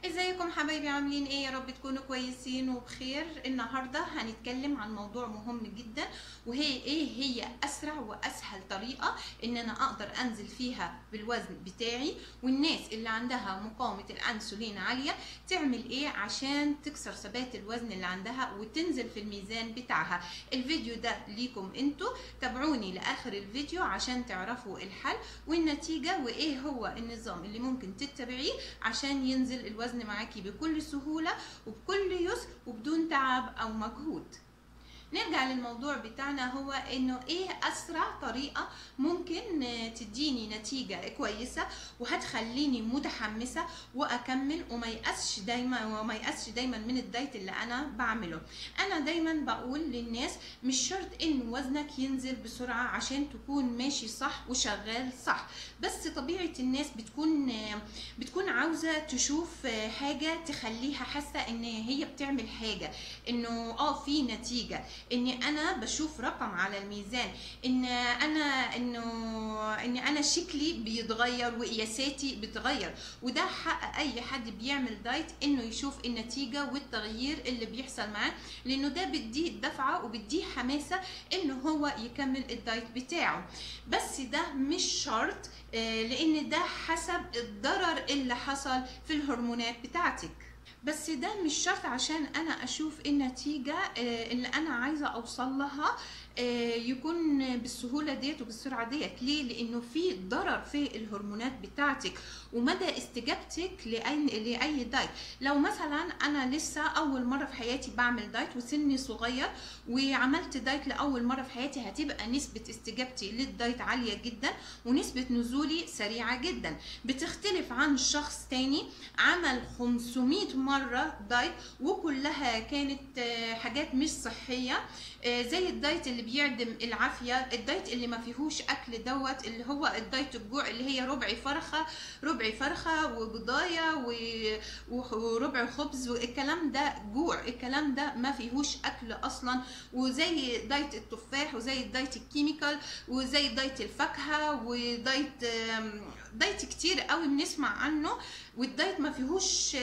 ازيكم حبايبي عاملين ايه يا رب تكونوا كويسين وبخير النهارده هنتكلم عن موضوع مهم جدا وهي ايه هي اسرع واسهل طريقه ان انا اقدر انزل فيها بالوزن بتاعي والناس اللي عندها مقاومه الانسولين عاليه تعمل ايه عشان تكسر ثبات الوزن اللي عندها وتنزل في الميزان بتاعها الفيديو ده ليكم انتوا تابعوني لاخر الفيديو عشان تعرفوا الحل والنتيجه وايه هو النظام اللي ممكن تتبعيه عشان ينزل الوزن معاكي بكل سهولة وبكل يسر وبدون تعب أو مجهود نرجع للموضوع بتاعنا هو انه ايه اسرع طريقه ممكن تديني نتيجه كويسه وهتخليني متحمسه واكمل وما يأسش دايما وما يأسش دايما من الدايت اللي انا بعمله انا دايما بقول للناس مش شرط ان وزنك ينزل بسرعه عشان تكون ماشي صح وشغال صح بس طبيعه الناس بتكون بتكون عاوزه تشوف حاجه تخليها حاسه ان هي بتعمل حاجه انه اه في نتيجه اني انا بشوف رقم على الميزان ان انا انه ان انا شكلي بيتغير وقياساتي بتغير وده حق اي حد بيعمل دايت انه يشوف النتيجه والتغيير اللي بيحصل معاه لانه ده بيديه دفعه وبيديه حماسه انه هو يكمل الدايت بتاعه بس ده مش شرط لان ده حسب الضرر اللي حصل في الهرمونات بتاعتك بس ده مش شرط عشان انا اشوف النتيجه اللي انا عايزه اوصل لها يكون بالسهوله ديت وبالسرعه ديت ليه لانه في ضرر في الهرمونات بتاعتك ومدى استجابتك لاي لاي دايت لو مثلا انا لسه اول مره في حياتي بعمل دايت وسني صغير وعملت دايت لاول مره في حياتي هتبقى نسبه استجابتي للدايت عاليه جدا ونسبه نزولي سريعه جدا بتختلف عن شخص تاني عمل 500 مره دايت وكلها كانت حاجات مش صحيه زي الدايت اللي بيعدم العافيه الدايت اللي ما فيهوش اكل دوت اللي هو الدايت الجوع اللي هي ربع فرخه ربع فرخه وبضايه وربع خبز والكلام ده جوع الكلام ده ما فيهوش اكل اصلا وزي دايت التفاح وزي الدايت الكيميكال وزي دايت الفاكهه ودايت دايت كتير قوي بنسمع عنه والدايت ما فيهوش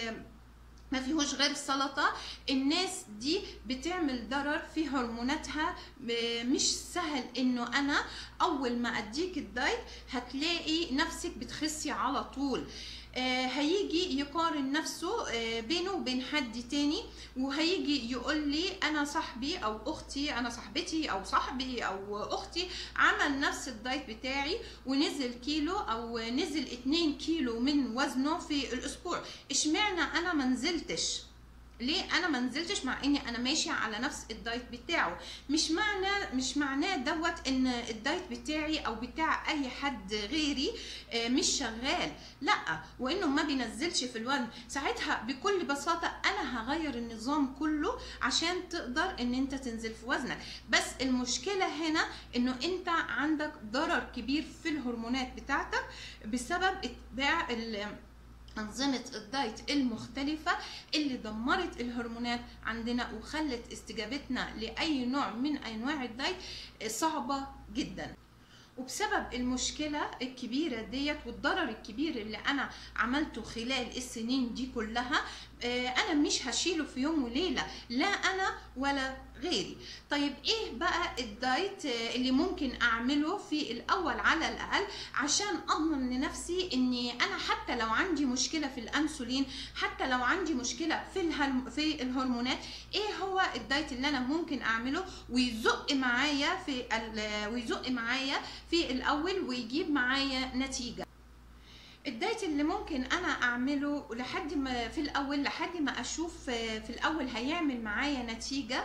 ما فيهوش غير سلطة الناس دي بتعمل ضرر في هرموناتها مش سهل انه انا اول ما اديك الدايت هتلاقي نفسك بتخسي على طول آه هيجي يقارن نفسه آه بينه وبين حد تاني وهيجي يقول لي انا صاحبي او اختي انا صاحبتي او صاحبي او اختي عمل نفس الدايت بتاعي ونزل كيلو او نزل 2 كيلو من وزنه في الاسبوع اشمعنى انا ما نزلتش ليه انا ما نزلتش مع اني انا ماشيه على نفس الدايت بتاعه مش معنى مش معناه دوت ان الدايت بتاعي او بتاع اي حد غيري مش شغال لا وانه ما بينزلش في الوزن ساعتها بكل بساطه انا هغير النظام كله عشان تقدر ان انت تنزل في وزنك بس المشكله هنا انه انت عندك ضرر كبير في الهرمونات بتاعتك بسبب اتباع أنظمة الدايت المختلفة اللي دمرت الهرمونات عندنا وخلت استجابتنا لأي نوع من أنواع الدايت صعبة جدا وبسبب المشكلة الكبيرة ديت والضرر الكبير اللي أنا عملته خلال السنين دي كلها أنا مش هشيله في يوم وليلة لا أنا ولا غيري طيب ايه بقى الدايت اللي ممكن اعمله في الاول على الاقل عشان اضمن لنفسي اني انا حتى لو عندي مشكله في الانسولين حتى لو عندي مشكله في الهرم في الهرمونات ايه هو الدايت اللي انا ممكن اعمله ويزق معايا في ويزق معايا في الاول ويجيب معايا نتيجه الدايت اللي ممكن انا اعمله لحد ما في الاول لحد ما اشوف في الاول هيعمل معايا نتيجه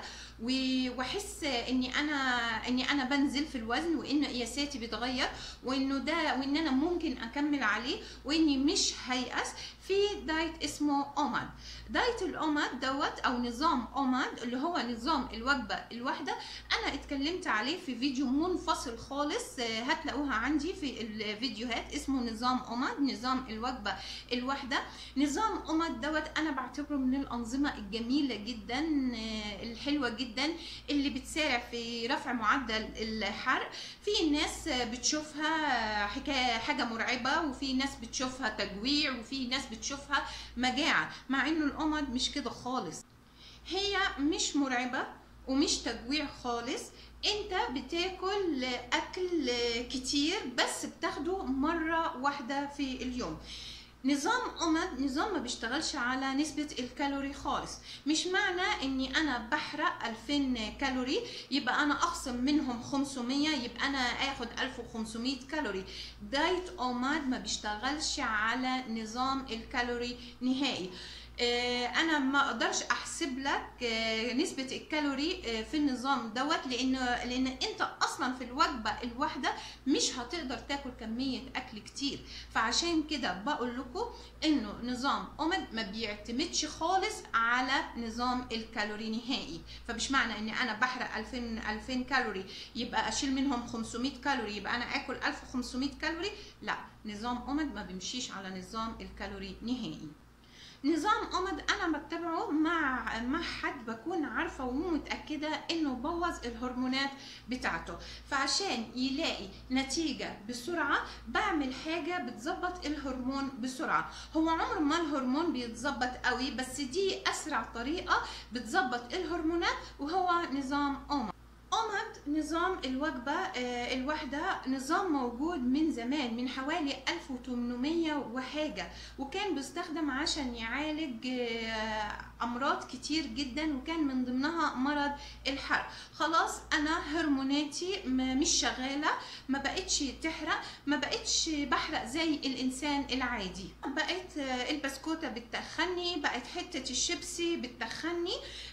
واحس اني انا اني انا بنزل في الوزن وان قياساتي بتغير وانه ده وان انا ممكن اكمل عليه واني مش هيأس في دايت اسمه اوماد دايت الاوماد دوت او نظام اوماد اللي هو نظام الوجبه الواحده انا اتكلمت عليه في فيديو منفصل خالص هتلاقوها عندي في الفيديوهات اسمه نظام اوماد نظام الوجبه الواحده نظام اومد دوت انا بعتبره من الانظمه الجميله جدا آه، الحلوه جدا اللي بتسارع في رفع معدل الحرق في ناس بتشوفها حكايه حاجه مرعبه وفي ناس بتشوفها تجويع وفي ناس بتشوفها مجاعه مع انه الاومد مش كده خالص هي مش مرعبه ومش تجويع خالص انت بتاكل اكل كتير بس بتاخده مره واحده في اليوم نظام أمد نظام ما بيشتغلش على نسبة الكالوري خالص مش معنى اني انا بحرق 2000 كالوري يبقى انا اخصم منهم 500 يبقى انا اخد 1500 كالوري دايت أمد ما بيشتغلش على نظام الكالوري نهائي آه، انا ما اقدرش احسب لك آه، نسبه الكالوري آه، في النظام دوت لان لان انت اصلا في الوجبه الواحده مش هتقدر تاكل كميه اكل كتير فعشان كده بقول لكم انه نظام اومد ما بيعتمدش خالص على نظام الكالوري نهائي فمش معنى ان انا بحرق 2000 2000 كالوري يبقى اشيل منهم 500 كالوري يبقى انا اكل 1500 كالوري لا نظام اومد ما بيمشيش على نظام الكالوري نهائي نظام أمد أنا بتبعه مع مع حد بكون عارفة ومتأكدة إنه بوظ الهرمونات بتاعته فعشان يلاقي نتيجة بسرعة بعمل حاجة بتظبط الهرمون بسرعة هو عمر ما الهرمون بيتظبط قوي بس دي أسرع طريقة بتظبط الهرمونات وهو نظام أمد أمد نظام الوجبة آه، الواحدة نظام موجود من زمان من حوالي 1800 وحاجة وكان بيستخدم عشان يعالج آه، أمراض كتير جدا وكان من ضمنها مرض الحرق خلاص أنا هرموناتي م- مش شغالة ما بقتش تحرق ما بقتش بحرق زي الإنسان العادي بقت آه، البسكوتة بتخني بقت حتة الشيبسي بتخني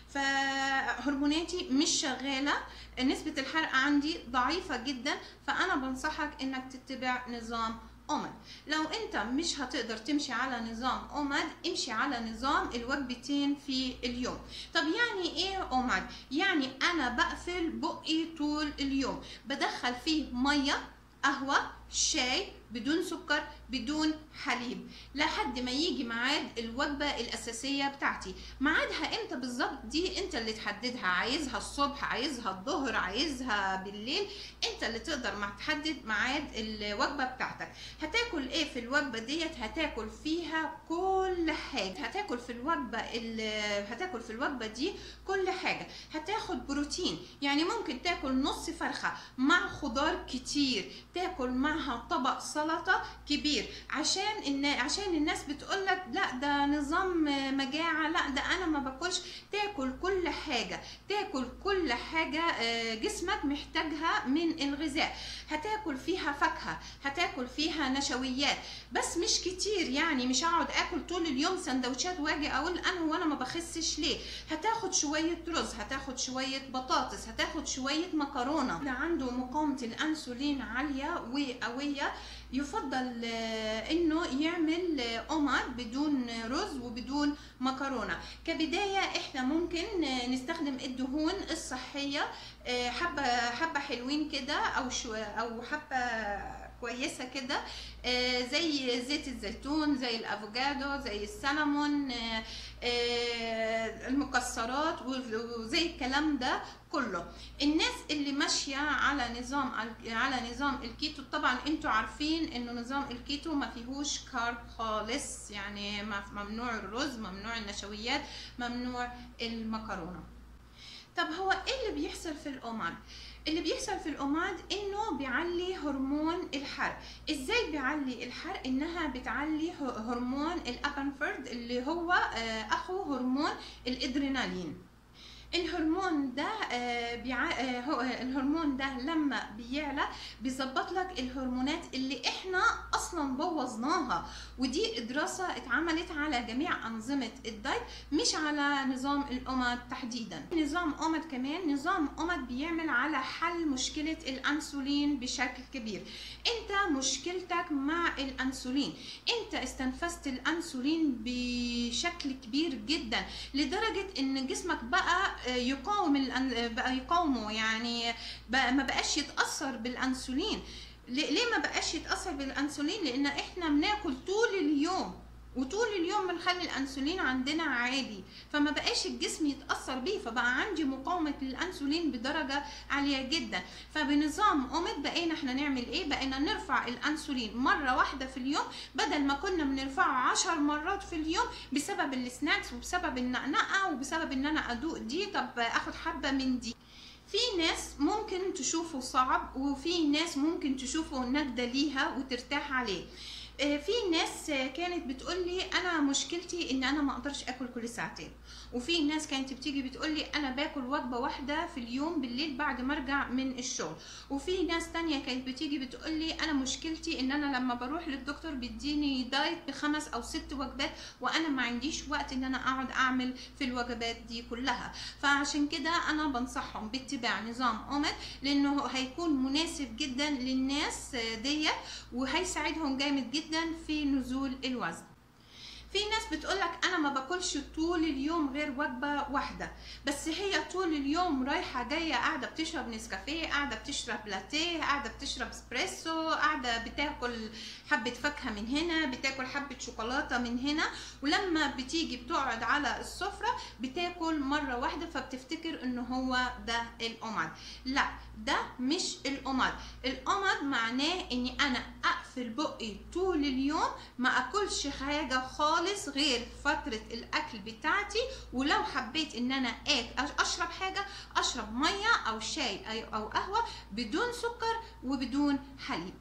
فهرموناتي مش شغالة نسبة الحرق عندي ضعيفة جدا فأنا بنصحك إنك تتبع نظام أومد لو أنت مش هتقدر تمشي على نظام أومد امشي على نظام الوجبتين في اليوم طب يعني إيه أومد؟ يعني أنا بقفل بقي طول اليوم بدخل فيه مية قهوة شاي بدون سكر بدون حليب لحد ما يجي ميعاد الوجبة الأساسية بتاعتي ميعادها امتى بالظبط دي انت اللي تحددها عايزها الصبح عايزها الظهر عايزها بالليل انت اللي تقدر ما تحدد ميعاد الوجبة بتاعتك هتاكل ايه في الوجبة ديت هتاكل فيها كل حاجة هتاكل في الوجبة ال- هتاكل في الوجبة دي كل حاجة هتاخد بروتين يعني ممكن تاكل نص فرخة مع خضار كتير تاكل معها طبق سلطة كبير عشان إن عشان الناس بتقول لك لا ده نظام مجاعة لا ده انا ما باكلش تاكل كل حاجة تاكل كل حاجة آه، جسمك محتاجها من الغذاء هتاكل فيها فاكهة هتاكل فيها نشويات بس مش كتير يعني مش هقعد اكل طول اليوم سندوتشات واجي اقول انا وانا ما بخسش ليه هتاخد شوية رز هتاخد شوية بطاطس هتاخد شوية مكرونة اللي عنده مقاومة الانسولين عالية وقوية يفضل آه، انه يعمل آه، اوماد بدون رز وبدون مكرونه كبدايه احنا ممكن آه، نستخدم الدهون الصحيه آه، حبه حبه حلوين كده او شو او حبه كويسه كده آه، زي زيت الزيتون زي الافوكادو زي السلمون آه، آه، المكسرات وزي الكلام ده كله الناس اللي ماشيه على نظام على نظام الكيتو طبعا انتوا عارفين انه نظام الكيتو ما فيهوش كارب خالص يعني ما- ممنوع الرز ممنوع النشويات ممنوع المكرونه طب هو ايه اللي بيحصل في الاوماد اللي بيحصل في الاوماد انه بيعلي هرمون الحرق ازاي بيعلي الحرق انها بتعلي ه- هرمون الابنفرد اللي هو آه، اخو هرمون الادرينالين الهرمون ده آه، بيع... آه، هو الهرمون ده لما بيعلى بيظبط لك الهرمونات اللي احنا اصلا بوظناها ودي دراسة اتعملت على جميع انظمة الدايت مش على نظام الاوماد تحديدا نظام اوماد كمان نظام اوماد بيعمل على حل مشكلة الانسولين بشكل كبير انت مشكلتك مع الانسولين انت استنفذت الانسولين بشكل كبير جدا لدرجة ان جسمك بقى آه، يقاوم الأن- بقى يقاومه يعني بقى ما بقاش يتأثر بالانسولين ليه ليه ما بقاش يتاثر بالانسولين لان احنا بناكل طول اليوم وطول اليوم بنخلي الانسولين عندنا عالي فما بقاش الجسم يتاثر بيه فبقى عندي مقاومه للانسولين بدرجه عاليه جدا فبنظام اوميد بقينا احنا نعمل ايه بقينا نرفع الانسولين مره واحده في اليوم بدل ما كنا بنرفعه عشر مرات في اليوم بسبب السناكس وبسبب النقنقه وبسبب ان انا ادوق دي طب اخد حبه من دي في ناس ممكن تشوفه صعب وفي ناس ممكن تشوفه نجدة ليها وترتاح عليه آه، في ناس آه، كانت بتقول لي انا مشكلتي ان انا ما اقدرش اكل كل ساعتين وفي ناس كانت بتيجي بتقول لي انا باكل وجبه واحده في اليوم بالليل بعد ما ارجع من الشغل وفي ناس تانية كانت بتيجي بتقول لي انا مشكلتي ان انا لما بروح للدكتور بيديني دايت بخمس او ست وجبات وانا ما عنديش وقت ان انا اقعد اعمل في الوجبات دي كلها فعشان كده انا بنصحهم باتباع نظام اوميد لانه هيكون مناسب جدا للناس آه، ديت وهيساعدهم جامد جدا في نزول الوزن في ناس بتقولك انا ما باكلش طول اليوم غير وجبه واحده بس هي طول اليوم رايحه جايه قاعده بتشرب نسكافيه قاعده بتشرب لاتيه قاعده بتشرب اسبريسو قاعده بتاكل حبه فاكهه من هنا بتاكل حبه شوكولاته من هنا ولما بتيجي بتقعد على السفره بتاكل مره واحده فبتفتكر ان هو ده الامد لا ده مش الامد الامد معناه اني انا اقفل بقي طول اليوم ما اكلش حاجه خالص غير فتره الاكل بتاعتي ولو حبيت ان انا آكل اشرب حاجه اشرب ميه او شاي أي- او قهوه بدون سكر وبدون حليب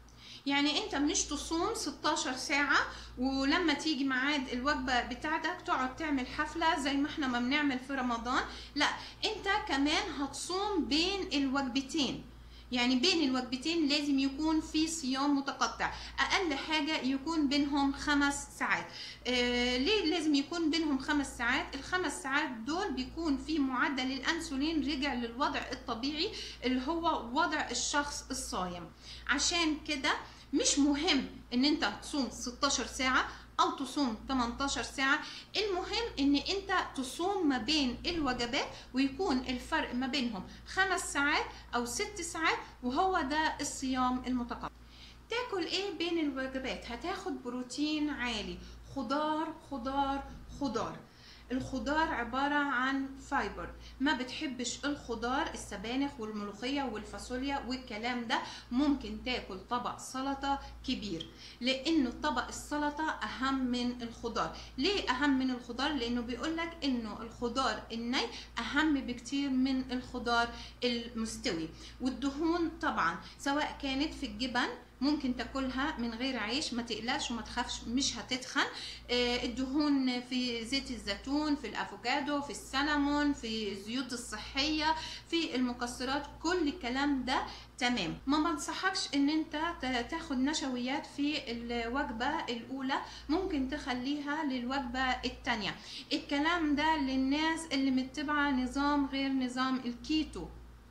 يعني انت مش تصوم 16 ساعة ولما تيجي ميعاد الوجبة بتاعتك تقعد تعمل حفلة زي ما احنا ما بنعمل في رمضان لا انت كمان هتصوم بين الوجبتين يعني بين الوجبتين لازم يكون في صيام متقطع اقل حاجه يكون بينهم خمس ساعات آه ليه لازم يكون بينهم خمس ساعات الخمس ساعات دول بيكون في معدل الانسولين رجع للوضع الطبيعي اللي هو وضع الشخص الصايم عشان كده مش مهم ان انت تصوم 16 ساعه او تصوم 18 ساعه المهم ان انت تصوم ما بين الوجبات ويكون الفرق ما بينهم خمس ساعات او ست ساعات وهو ده الصيام المتقطع تاكل ايه بين الوجبات هتاخد بروتين عالي خضار خضار خضار الخضار عبارة عن فايبر ما بتحبش الخضار السبانخ والملوخية والفاصوليا والكلام ده ممكن تاكل طبق سلطة كبير لانه طبق السلطة اهم من الخضار ليه اهم من الخضار لانه بيقولك انه الخضار الني اهم بكتير من الخضار المستوي والدهون طبعا سواء كانت في الجبن ممكن تاكلها من غير عيش ما تقلقش وما تخافش مش هتتخن آه، الدهون في زيت الزيتون في الافوكادو في السلمون في الزيوت الصحيه في المكسرات كل الكلام ده تمام ما بنصحكش ان انت تا- تاخد نشويات في الوجبه الاولى ممكن تخليها للوجبه الثانيه الكلام ده للناس اللي متبعه نظام غير نظام الكيتو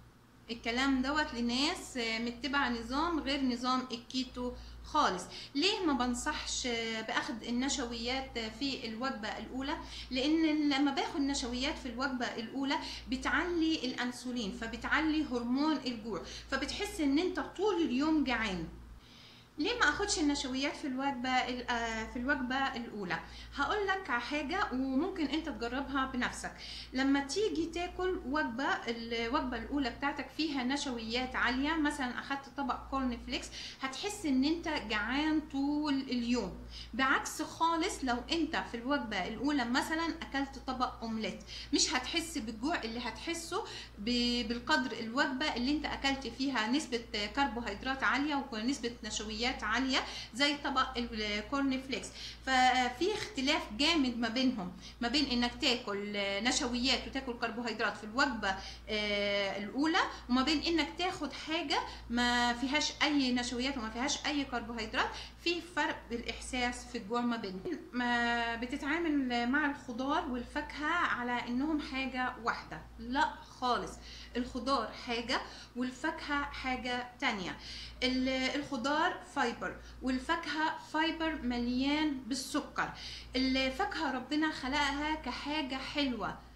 الكلام دوت لناس آه، متبعه نظام غير نظام الكيتو خالص ليه ما بنصحش آه، باخد النشويات آه، في الوجبه الاولى لان لما باخد نشويات في الوجبه الاولى بتعلي الانسولين فبتعلي هرمون الجوع فبتحس ان انت طول اليوم جعان ليه ما اخدش النشويات في الوجبه ال- آه، في الوجبه الاولى هقول لك على حاجه وممكن انت تجربها بنفسك لما تيجي تاكل وجبه الوجبه الاولى بتاعتك فيها نشويات عاليه مثلا اخدت طبق كورن فليكس هتحس ان انت جعان طول اليوم بعكس خالص لو انت في الوجبه الاولى مثلا اكلت طبق اومليت مش هتحس بالجوع اللي هتحسه ب- بالقدر الوجبه اللي انت اكلت فيها نسبه كربوهيدرات عاليه ونسبه نشويات عاليه زي طبق الكورن فليكس ففي اختلاف جامد ما بينهم ما بين انك تاكل نشويات وتاكل كربوهيدرات في الوجبه آه، الاولى وما بين انك تاخد حاجه ما فيهاش اي نشويات وما فيهاش اي كربوهيدرات في فرق بالاحساس في الجوع ما بينهم ما بتتعامل مع الخضار والفاكهه على انهم حاجه واحده لا خالص الخضار حاجه والفاكهه حاجه تانية ال- الخضار فايبر والفاكهه فايبر مليان بالسكر الفاكهه ربنا خلقها كحاجه حلوه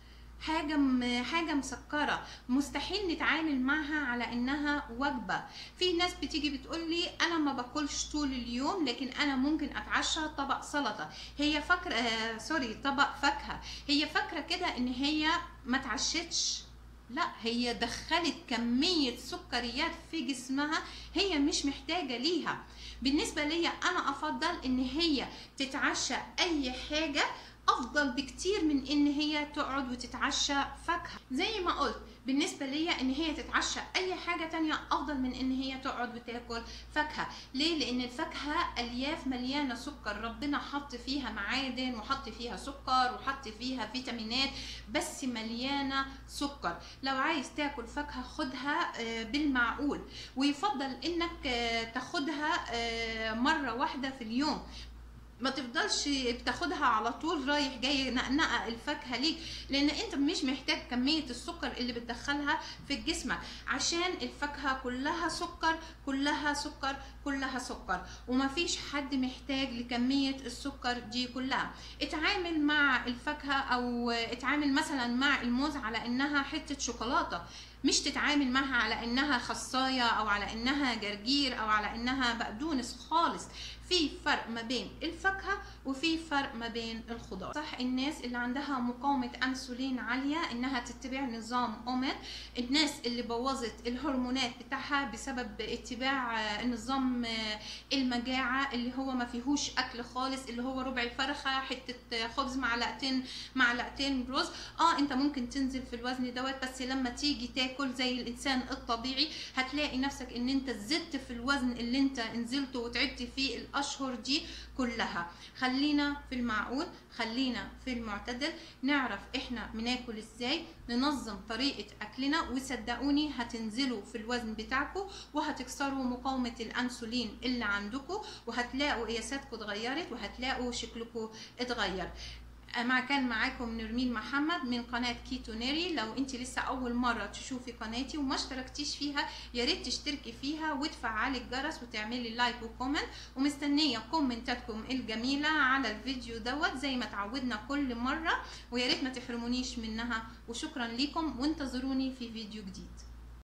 حاجه م- حاجه مسكره مستحيل نتعامل معها على انها وجبه في ناس بتيجي بتقول لي انا ما باكلش طول اليوم لكن انا ممكن اتعشى طبق سلطه هي فاكره آه سوري طبق فاكهه هي فاكره كده ان هي ما اتعشتش لا هي دخلت كمية سكريات في جسمها هي مش محتاجة ليها بالنسبة ليا أنا أفضل إن هي تتعشى أي حاجة أفضل بكتير من إن هي تقعد وتتعشى فاكهة زي ما قلت بالنسبة ليا إن هي تتعشى أي حاجة تانية أفضل من إن هي تقعد وتاكل فاكهة ليه؟ لأن الفاكهة ألياف مليانة سكر ربنا حط فيها معادن وحط فيها سكر وحط فيها فيتامينات بس مليانة سكر لو عايز تاكل فاكهة خدها آه، بالمعقول ويفضل إنك آه، تاخدها آه، مرة واحدة في اليوم ما تفضلش بتاخدها على طول رايح جاي نقنقه الفاكهه ليك لان انت مش محتاج كميه السكر اللي بتدخلها في جسمك عشان الفاكهه كلها سكر كلها سكر كلها سكر ومفيش حد محتاج لكميه السكر دي كلها اتعامل مع الفاكهه او اتعامل مثلا مع الموز على انها حته شوكولاته مش تتعامل معها على انها خصايه او على انها جرجير او على انها بقدونس خالص في فرق ما بين الفاكهه وفي فرق ما بين الخضار صح الناس اللي عندها مقاومه انسولين عاليه انها تتبع نظام اوميد الناس اللي بوظت الهرمونات بتاعها بسبب اتباع آه، نظام آه، المجاعه اللي هو ما فيهوش اكل خالص اللي هو ربع فرخه حته آه، خبز معلقتين معلقتين رز اه انت ممكن تنزل في الوزن دوت بس لما تيجي تاكل زي الانسان الطبيعي هتلاقي نفسك ان انت زدت في الوزن اللي انت نزلته وتعبت فيه الاشهر دي كلها خلينا في المعقول خلينا في المعتدل نعرف احنا بناكل ازاي ننظم طريقة اكلنا وصدقوني هتنزلوا في الوزن بتاعكم وهتكسروا مقاومة الانسولين اللي عندكم وهتلاقوا قياساتكم اتغيرت وهتلاقوا شكلكم اتغير مع كان معاكم نرمين محمد من قناة كيتونيري لو انت لسه اول مرة تشوفي قناتي وما اشتركتيش فيها يا ريت تشتركي فيها وتفعلي الجرس وتعملي لايك وكومنت ومستنية كومنتاتكم الجميلة على الفيديو دوت زي ما تعودنا كل مرة ويا ريت ما تحرمونيش منها وشكرا لكم وانتظروني في فيديو جديد